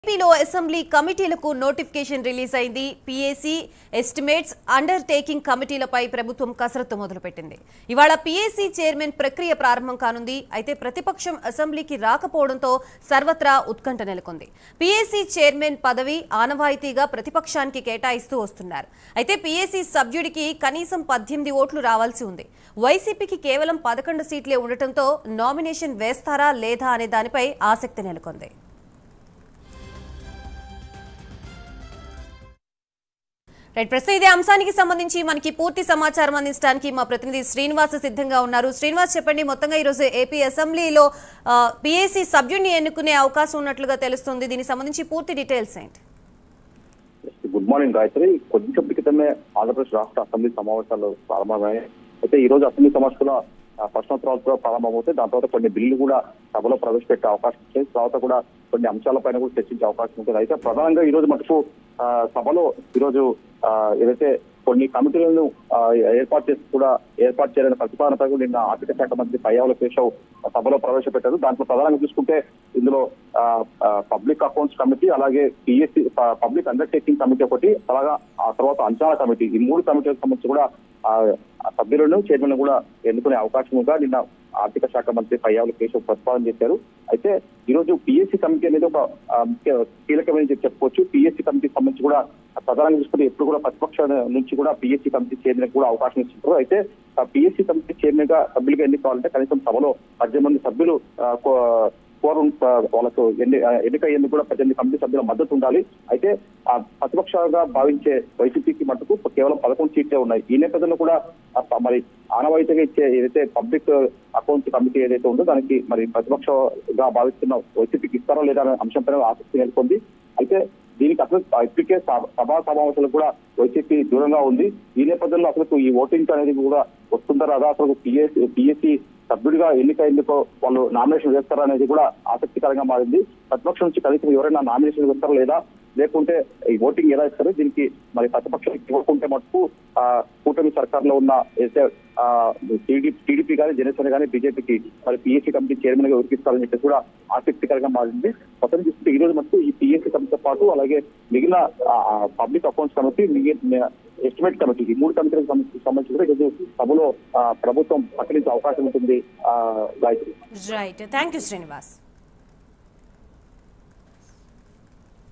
ఏపీలో అసెంబ్లీ కమిటీలకు notification release అయింది పీఏసీ ఎస్టిమేట్స్ అండర్ టేకింగ్ కమిటీలపై ప్రభుత్వం కసరత్తు మొదలుపెట్టింది ఇవాళ పీఏసీ చైర్మన్ ప్రక్రియ ప్రారంభం కానుంది అయితే ప్రతిపక్షం అసెంబ్లీకి రాకపోవడంతో సర్వత్రా ఉత్కంఠ నెలకొంది పీఏసీ చైర్మన్ పదవి ఆనవాయితీగా ప్రతిపక్షానికి కేటాయిస్తూ వస్తున్నారు అయితే పీఏసీ సభ్యుడికి కనీసం పద్దెనిమిది ఓట్లు రావాల్సి ఉంది వైసీపీకి కేవలం పదకొండు సీట్లే ఉండటంతో నామినేషన్ వేస్తారా లేదా అనే దానిపై ఆసక్తి నెలకొంది రైట్ ప్రస్తుతం ఇదే అంశానికి సంబంధించి మనకి పూర్తి సమాచారం అందించడానికి మా ప్రతినిధి శ్రీనివాస్ సిద్ధంగా ఉన్నారు శ్రీనివాస్ చెప్పండి మొత్తంగా ఈరోజు ఏపీ అసెంబ్లీలో పిఏసీ సభ్యుడిని ఎన్నుకునే అవకాశం ఉన్నట్లుగా తెలుస్తుంది దీనికి సంబంధించి పూర్తి డీటెయిల్స్ ఏంటి గుడ్ మార్నింగ్ గాయత్రి కొద్దిసేపటి క్రితమే ఆంధ్రప్రదేశ్ రాష్ట్ర అసెంబ్లీ సమావేశాలు ప్రారంభమయ్యాయి అయితే ఈ రోజు అసెంబ్లీ సమావేశంలో ప్రశ్నోత్తరాలు కూడా ప్రారంభమవుతాయి దాని తర్వాత కొన్ని బిల్లు కూడా సభలో ప్రవేశపెట్టే అవకాశం ఉంది తర్వాత కూడా కొన్ని అంశాలపైన కూడా చర్చించే అవకాశం ఉంటుంది అయితే ప్రధానంగా ఈ రోజు మటుకు ఆ, సభలో ఈరోజు ఆ, ఏదైతే కొన్ని కమిటీలను ఆ, ఏర్పాటు చేసి కూడా ఏర్పాటు చేయాలని ప్రతిపాదనపై కూడా నిన్న ఆర్థిక శాఖ మంత్రి పయ్యావుల కేశవ్ సభలో ప్రవేశపెట్టారు దాంట్లో ప్రధానంగా చూసుకుంటే ఇందులో పబ్లిక్ అకౌంట్స్ కమిటీ అలాగే పిఎస్సి పబ్లిక్ అండర్టేకింగ్ కమిటీ ఒకటి అలాగా ఆ తర్వాత అంచనా కమిటీ ఈ మూడు కమిటీలకు సంబంధించి కూడా ఆ, ఆ సభ్యులను చైర్మన్ కూడా ఎన్నుకునే అవకాశంగా నిన్న ఆర్థిక శాఖ మంత్రి పయ్యావుల కేశవ్ ప్రతిపాదన చేశారు అయితే ఈ రోజు పిఎస్సి కమిటీ అనేది ఒక ఆ, ముఖ్య కీలకమైన చెప్పుకోవచ్చు పిఎస్సి కమిటీకి సంబంధించి కూడా ప్రధానంగా చూసుకుంటే ఎప్పుడు కూడా ప్రతిపక్ష నుంచి కూడా పిఎస్సి కమిటీ చైర్మన్ కూడా అవకాశం ఇచ్చింటారు అయితే ఆ పిఎస్సి కమిటీ చైర్మన్ గా సభ్యులుగా ఎన్నిక కావాలంటే కనీసం సభలో పద్దెనిమిది మంది సభ్యులు ఆ, కో- కోరం ఆ, వాళ్ళకు ఎన్ని ఆ, ఎన్నిక అయ్యేందుకు కూడా పద్దెనిమిది కమిటీ సభ్యుల మద్దతు ఉండాలి అయితే ఆ ప్రతిపక్షంగా భావించే వైసీపీకి మటుకు కేవలం పదకొండు సీట్లే ఉన్నాయి ఈ నేపథ్యంలో కూడా ఆ ప- మరి ఆనవాయితీగా ఇచ్చే ఏదైతే పబ్లిక్ అకౌంట్ కమిటీ ఏదైతే ఉందో దానికి మరి ప్రతిపక్షంగా భావిస్తున్న వైసీపీకి ఇస్తారో లేదా అనే అంశంపైన ఆసక్తి నెలకొంది అయితే దీనికి అసలు ఇప్పటికే సభ- సభా సమావేశాలకు కూడా వైసీపీ దూరంగా ఉంది ఈ నేపథ్యంలో అసలు ఈ ఓటింగ్ అనేది కూడా వస్తుందా రాదా అసలు పిఎస్సి పిఎస్సి సభ్యుడిగా ఎన్నికైందుకో వాళ్ళు నామినేషన్ వేస్తారా అనేది కూడా ఆసక్తికరంగా మారింది ప్రతిపక్షం నుంచి కనీసం ఎవరైనా నామినేషన్ వేస్తారా లేదా లేకుంటే ఈ ఓటింగ్ ఎలా ఇస్తారు దీనికి మరి ప్రతిపక్షం ఇవ్వకుంటే మటుకు ఆ, కూటమి సర్కార్లో ఉన్న ఏదైతే టీడీపీ కానీ జనసేన కానీ బీజేపీకి మరి పిఎస్సీ కమిటీ చైర్మన్ గా ఉరికిస్తారని చెప్పేసి కూడా ఆసక్తికరంగా మారింది మొత్తం చూస్తుంటే ఈ రోజు మటుకు ఈ పిఎస్సీ కమిటీతో పాటు అలాగే మిగిలిన పబ్లిక్ అకౌంట్స్ కమిటీ మిగిలిన ఎస్టిమేట్ కమిటీ ఈ మూడు కమిటీలకు సంబంధించి సంబంధించి కూడా ఈరోజు సభలో ఆ, ప్రభుత్వం ప్రకటించే అవకాశం ఉంటుంది ఆ, Gayatri right thank you Srinivas